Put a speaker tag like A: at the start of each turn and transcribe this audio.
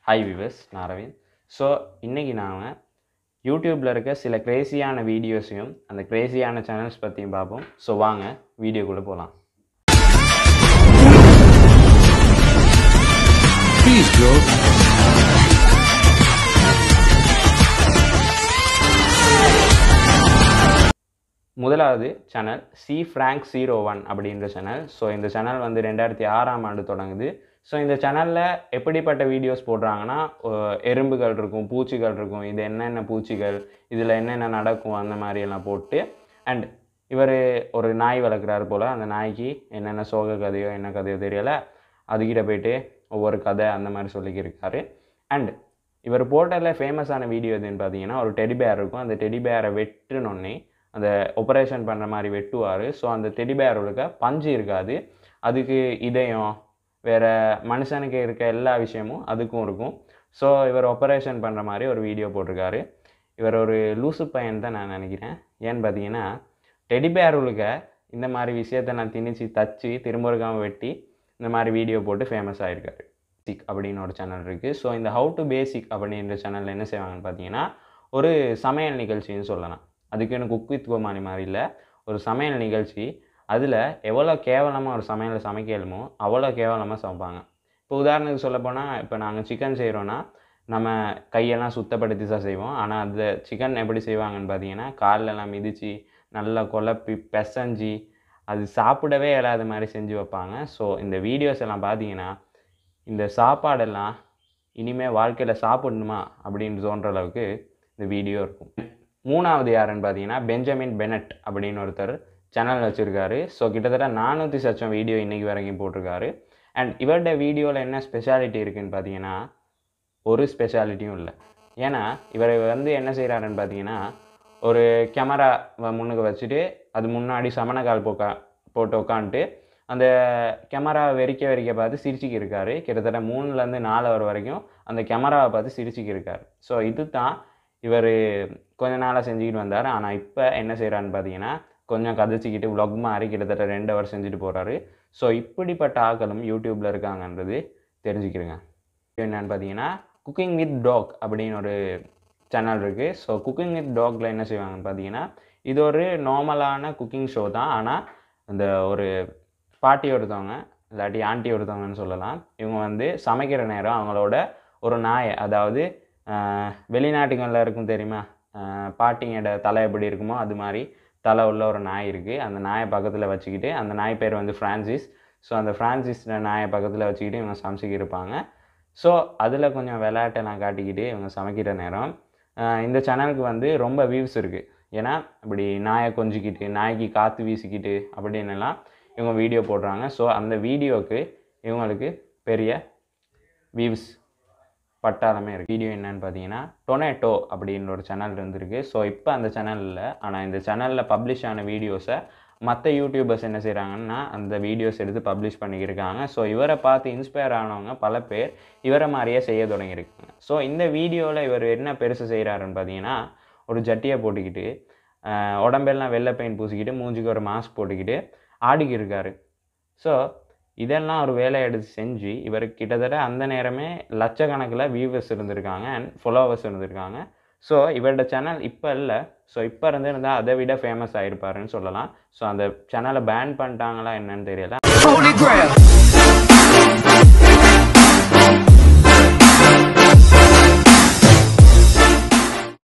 A: Hi viewers நான் Aravind so இன்றைக்கி நாம் யூடியூப்பில் இருக்க சில கிரேசியான வீடியோஸையும் அந்த கிரேசியான சேனல்ஸ் பற்றியும் பார்ப்போம் ஸோ வாங்க வீடியோக்குள்ளே போகலாம்
B: Please, Joe.
A: முதலாவது channel C Frank zero one அப்படின்ற சேனல் ஸோ இந்த சேனல் வந்து ரெண்டாயிரத்தி ஆறாம் ஆண்டு தொடங்குது ஸோ இந்த சேனலில் எப்படிப்பட்ட வீடியோஸ் போடுறாங்கன்னா அஹ் எறும்புகள் இருக்கும் பூச்சிகள் இருக்கும் இது என்னென்ன பூச்சிகள் இதில் என்னென்ன நடக்கும் அந்த மாதிரி எல்லாம் போட்டு அண்ட் இவர் ஒரு நாய் வளர்க்குறாரு போல் அந்த நாய்க்கு என்னென்ன சோக கதையோ என்ன கதையோ தெரியலை அதுக்கிட்ட போயிட்டு ஒவ்வொரு கதை அந்த மாதிரி சொல்லிக்கிருக்காரு அண்ட் இவர் போட்டதில் ஃபேமஸான வீடியோ எதுன்னு பார்த்தீங்கன்னா ஒரு டெடி பேர் இருக்கும் அந்த டெடி பேரை வெட்டுனோடனே அந்த ஆப்ரேஷன் பண்ணுற மாதிரி வெட்டுவார் ஸோ அந்த டெடி பேரோட பஞ்சு இருக்காது அதுக்கு இதயம் வேறு மனுஷனுக்கு இருக்க எல்லா விஷயமும் அதுக்கும் இருக்கும் ஸோ இவர் ஆப்ரேஷன் பண்ணுற மாதிரி ஒரு வீடியோ போட்டிருக்காரு இவர் ஒரு லூசு பையன் தான் நான் நினைக்கிறேன் ஏன்னு பார்த்தீங்கன்னா டெடி பேருளுக்க இந்த மாதிரி விஷயத்தை நான் திணிச்சு தச்சு திரும்ப இருக்காமல் வெட்டி இந்த மாதிரி வீடியோ போட்டு ஃபேமஸ் ஆகிருக்காரு பேசிக் அப்படின்னு ஒரு சேனல் இருக்குது ஸோ இந்த ஹவு டு பேசிக் அப்படின்ற சேனலில் என்ன செய்வாங்கன்னு பார்த்தீங்கன்னா ஒரு சமையல் நிகழ்ச்சின்னு சொல்லலாம் அதுக்குன்னு குக் வித் கோமாளி மாதிரி இல்லை ஒரு சமையல் நிகழ்ச்சி அதில் எவ்வளோ கேவலமாக ஒரு சமையலை சமைக்கலுமோ அவ்வளோ கேவலமாக சமைப்பாங்க இப்போ உதாரணத்துக்கு சொல்ல போனால் இப்போ நாங்கள் சிக்கன் செய்கிறோன்னா நம்ம கையெல்லாம் சுத்தப்படுத்தி தான் செய்வோம் ஆனால் அந்த சிக்கன் எப்படி செய்வாங்கன்னு பார்த்தீங்கன்னா காலெல்லாம் மிதித்து நல்லா குழப்பி பிசைஞ்சி அது சாப்பிடவே இல்லாத மாதிரி செஞ்சு வைப்பாங்க ஸோ இந்த வீடியோஸ் எல்லாம் பார்த்தீங்கன்னா இந்த சாப்பாடெல்லாம் இனிமேல் வாழ்க்கையில் சாப்பிடணுமா அப்படின்னு தோன்ற அளவுக்கு இந்த வீடியோ இருக்கும் மூணாவது யாருன்னு பார்த்தீங்கன்னா பெஞ்சமின் பெனட் அப்படின்னு ஒருத்தர் சேனல் வச்சுருக்காரு ஸோ கிட்டத்தட்ட நானூற்றி சச்சம் வீடியோ இன்றைக்கி வரைக்கும் போட்டிருக்காரு அண்ட் இவருடைய வீடியோவில் என்ன ஸ்பெஷாலிட்டி இருக்குன்னு பார்த்தீங்கன்னா ஒரு ஸ்பெஷாலிட்டியும் இல்லை ஏன்னா இவர் வந்து என்ன செய்கிறாருன்னு பார்த்தீங்கன்னா ஒரு கேமரா முன்னுக்கு வச்சுட்டு அது முன்னாடி சமணக்கால் போக்கா போட்டு உட்காந்துட்டு அந்த கேமரா வெறிக்க வெறிக்க பார்த்து சிரிச்சுக்கு இருக்காரு கிட்டத்தட்ட மூணுலேருந்து நாலு அவர் வரைக்கும் அந்த கேமராவை பார்த்து சிரிச்சுக்கு இருக்காரு ஸோ இது தான் இவர் கொஞ்ச நாளாக செஞ்சுக்கிட்டு வந்தார் ஆனால் இப்போ என்ன செய்கிறான்னு பார்த்தீங்கன்னா கொஞ்சம் கதைச்சிக்கிட்டு vlog மாதிரி கிட்டத்தட்ட ரெண்டு அவர் செஞ்சுட்டு போகிறாரு ஸோ இப்படிப்பட்ட ஆக்களும் யூடியூப்பில் இருக்காங்கன்றது தெரிஞ்சுக்கிறேங்க என்னன்னு பார்த்தீங்கன்னா குக்கிங் வித் டாக் அப்படின்னு ஒரு சேனல் இருக்குது ஸோ குக்கிங் வித் டாக்ல என்ன செய்வாங்கன்னு பார்த்தீங்கன்னா இது ஒரு நார்மலான குக்கிங் ஷோ தான் ஆனால் இந்த ஒரு பாட்டி ஒருத்தவங்க இல்லாட்டி ஆண்டி ஒருத்தவங்கன்னு சொல்லலாம் இவங்க வந்து சமைக்கிற நேரம் அவங்களோட ஒரு நாயை அதாவது ஆஹ், வெளிநாட்டுகளில் இருக்கும் தெரியுமா ஆஹ், பாட்டிங்களோட தலை எப்படி இருக்குமோ அது மாதிரி தலை உள்ள ஒரு நாய் இருக்குது அந்த நாயை பக்கத்தில் வச்சுக்கிட்டு அந்த நாய் பேர் வந்து ஃப்ரான்சிஸ் ஸோ அந்த ஃப்ரான்சிஸ் நாயை பக்கத்தில் வச்சுக்கிட்டு இவங்க சமைச்சிக்கிட்டு இருப்பாங்க ஸோ அதில் கொஞ்சம் விளையாட்டெல்லாம் காட்டிக்கிட்டு இவங்க சமைக்கிற நேரம் ஆஹ், இந்த சேனலுக்கு வந்து ரொம்ப வியூஸ் இருக்குது ஏன்னா இப்படி நாயை கொஞ்சிக்கிட்டு நாய்க்கு காற்று வீசிக்கிட்டு அப்படின்னு எல்லாம் இவங்க வீடியோ போடுறாங்க ஸோ அந்த வீடியோவுக்கு இவங்களுக்கு பெரிய வியூஸ் பட்டாளமே இருக்குது வீடியோ என்னன்னு பார்த்தீங்கன்னா டொனேட்டோ அப்படின்ற ஒரு சேனல் இருந்திருக்கு ஸோ இப்போ அந்த சேனலில் ஆனால் இந்த சேனலில் பப்ளிஷ் ஆன வீடியோஸை மற்ற யூடியூபர்ஸ் என்ன செய்கிறாங்கன்னா அந்த வீடியோஸ் எடுத்து பப்ளிஷ் பண்ணிக்கிருக்காங்க ஸோ இவரை பார்த்து இன்ஸ்பயர் ஆனவங்க பல பேர் இவரை மாதிரியே செய்ய தொடங்கியிருக்காங்க ஸோ இந்த வீடியோவில் இவர் என்ன பெருசு செய்கிறாருன்னு பார்த்தீங்கன்னா ஒரு ஜட்டியை போட்டுக்கிட்டு ஆஹ், உடம்பெல்லாம் வெள்ளை பெயிண்ட் பூசிக்கிட்டு மூஞ்சிக்கு ஒரு மாஸ்க் போட்டுக்கிட்டு ஆடிக்கி இருக்காரு ஸோ இதெல்லாம் ஒரு வேலையை எடுத்து செஞ்சு இவர் கிட்டத்தட்ட அந்த நேரமே லட்சக்கணக்கில் வியூவர்ஸ் இருந்திருக்காங்க அண்ட் ஃபாலோவர்ஸ் இருந்திருக்காங்க ஸோ இவரோட சேனல் இப்போ இல்லை ஸோ இப்போ இருந்து இருந்தால் அதை விட ஃபேமஸ் ஆகிருப்பாருன்னு சொல்லலாம் ஸோ அந்த சேனலை பேன் பண்ணிட்டாங்களா என்னன்னு தெரியல
B: Holy Grail.